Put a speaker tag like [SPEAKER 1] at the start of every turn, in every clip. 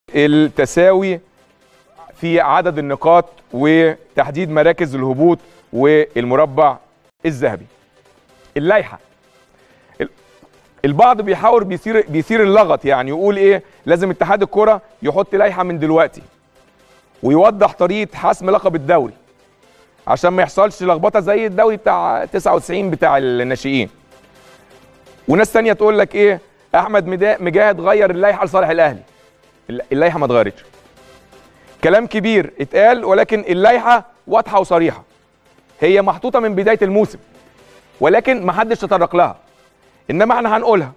[SPEAKER 1] التساوي في عدد النقاط وتحديد مراكز الهبوط والمربع الذهبي اللائحه ال- البعض بيحاول بيثير بيثير اللغط يعني يقول ايه لازم اتحاد الكره يحط لائحه من دلوقتي ويوضح طريقه حسم لقب الدوري عشان ما يحصلش لخبطه زي الدوري بتاع 99 بتاع الناشئين وناس تانية تقول لك ايه احمد مدا- مجاهد غير اللائحه لصالح الاهلي الل- اللائحه ما اتغيرتش كلام كبير اتقال ولكن اللائحه واضحه وصريحه هي محطوطه من بدايه الموسم ولكن ما حدش تطرق لها انما احنا هنقولها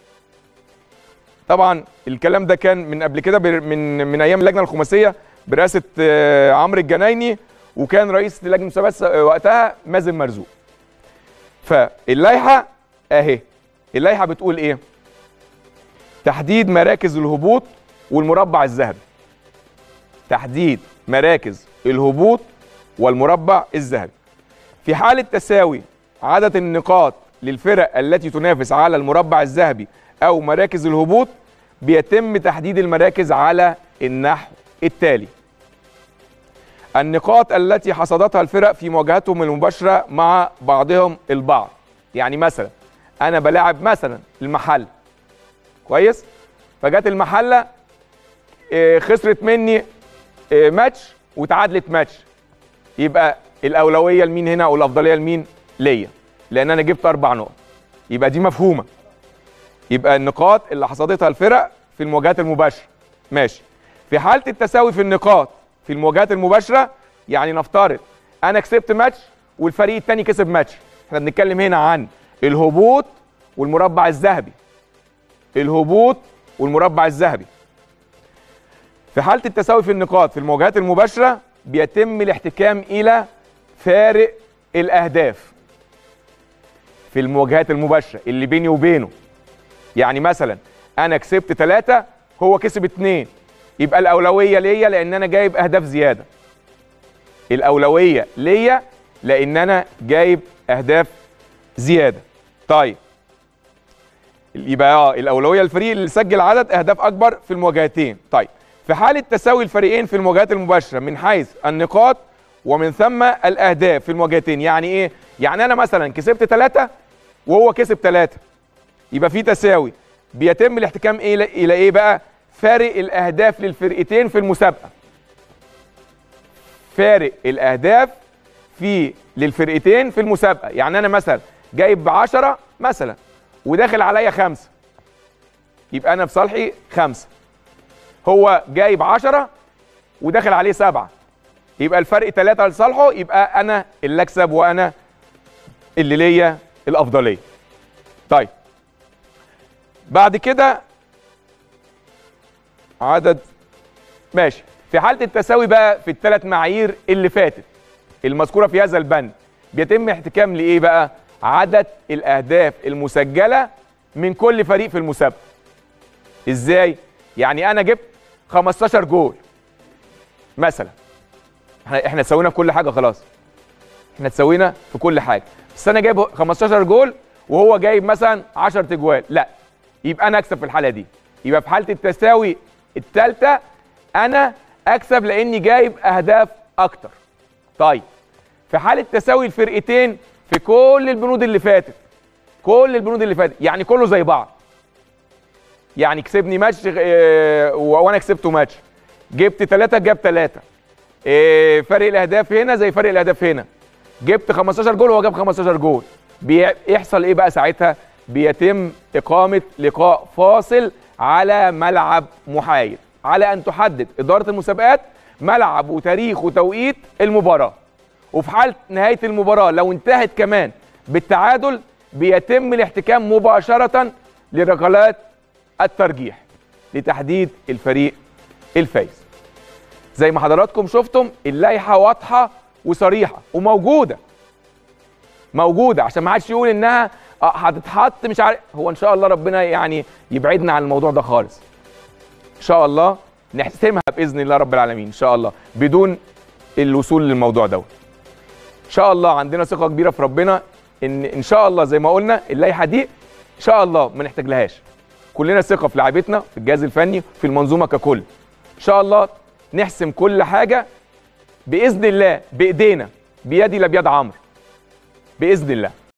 [SPEAKER 1] طبعا الكلام ده كان من قبل كده بر- من من ايام اللجنه الخماسيه برئاسه آه، عمرو الجنايني وكان رئيس لجنه المسابقات س- وقتها مازن مرزوق فاللائحه اهي اللائحه بتقول ايه تحديد مراكز الهبوط والمربع الذهبي تحديد مراكز الهبوط والمربع الذهبي في حالة تساوي عدد النقاط للفرق التي تنافس على المربع الذهبي أو مراكز الهبوط بيتم تحديد المراكز على النحو التالي النقاط التي حصدتها الفرق في مواجهتهم المباشرة مع بعضهم البعض يعني مثلا أنا بلاعب مثلا المحل كويس فجت المحلة آه، خسرت مني آه، ماتش وتعادلت ماتش يبقى الاولويه لمين هنا او الافضليه لمين ليا لان انا جبت اربع نقط يبقى دي مفهومه يبقى النقاط اللي حصدتها الفرق في المواجهات المباشره ماشي في حاله التساوي في النقاط في المواجهات المباشره يعني نفترض انا كسبت ماتش والفريق الثاني كسب ماتش احنا بنتكلم هنا عن الهبوط والمربع الذهبي الهبوط والمربع الذهبي في حالة التساوي في النقاط في المواجهات المباشرة بيتم الاحتكام إلى فارق الأهداف في المواجهات المباشرة اللي بيني وبينه يعني مثلا أنا كسبت ثلاثة هو كسب اتنين يبقى الأولوية ليا لأن أنا جايب أهداف زيادة الأولوية ليا لأن أنا جايب أهداف زيادة طيب يبقى اه الاولويه للفريق اللي سجل عدد اهداف اكبر في المواجهتين طيب في حاله تساوي الفريقين في المواجهات المباشره من حيث النقاط ومن ثم الاهداف في المواجهتين يعني ايه يعني انا مثلا كسبت ثلاثة وهو كسب ثلاثة يبقى في تساوي بيتم الاحتكام ايه الى ايه بقى فارق الاهداف للفرقتين في المسابقه فارق الاهداف في للفرقتين في المسابقه يعني انا مثلا جايب 10 مثلا وداخل عليا خمسة يبقى انا في صالحي خمسة هو جايب 10 وداخل عليه سبعة يبقى الفرق ثلاثة لصالحه يبقى انا اللي اكسب وانا اللي ليا الافضليه طيب بعد كده عدد ماشي في حاله التساوي بقى في الثلاث معايير اللي فاتت المذكوره في هذا البند بيتم احتكام لايه بقى عدد الاهداف المسجله من كل فريق في المسابقه ازاي يعني انا جبت 15 جول مثلا احنا احنا سوينا في كل حاجه خلاص احنا تسوينا في كل حاجه بس انا جايب 15 جول وهو جايب مثلا 10 تجوال لا يبقى انا اكسب في الحاله دي يبقى في حاله التساوي الثالثه انا اكسب لاني جايب اهداف اكتر طيب في حاله تساوي الفرقتين في كل البنود اللي فاتت كل البنود اللي فاتت يعني كله زي بعض يعني كسبني ماتش اه وانا كسبته ماتش جبت ثلاثة جاب ثلاثة اه فرق الاهداف هنا زي فرق الاهداف هنا جبت 15 جول وهو جاب 15 جول بيحصل ايه بقى ساعتها بيتم اقامه لقاء فاصل على ملعب محايد على ان تحدد اداره المسابقات ملعب وتاريخ وتوقيت المباراه وفي حاله نهايه المباراه لو انتهت كمان بالتعادل بيتم الاحتكام مباشره لركلات الترجيح لتحديد الفريق الفايز زي ما حضراتكم شفتم اللائحه واضحه وصريحه وموجوده موجوده عشان ما حدش يقول انها هتتحط مش عارف هو ان شاء الله ربنا يعني يبعدنا عن الموضوع ده خالص ان شاء الله نحسمها باذن الله رب العالمين ان شاء الله بدون الوصول للموضوع دوت ان شاء الله عندنا ثقه كبيره في ربنا ان ان شاء الله زي ما قلنا اللائحه دي ان شاء الله ما نحتاج لهاش كلنا ثقه في لاعيبتنا في الجهاز الفني في المنظومه ككل ان شاء الله نحسم كل حاجه باذن الله بايدينا بيدي لا بيد عمرو باذن الله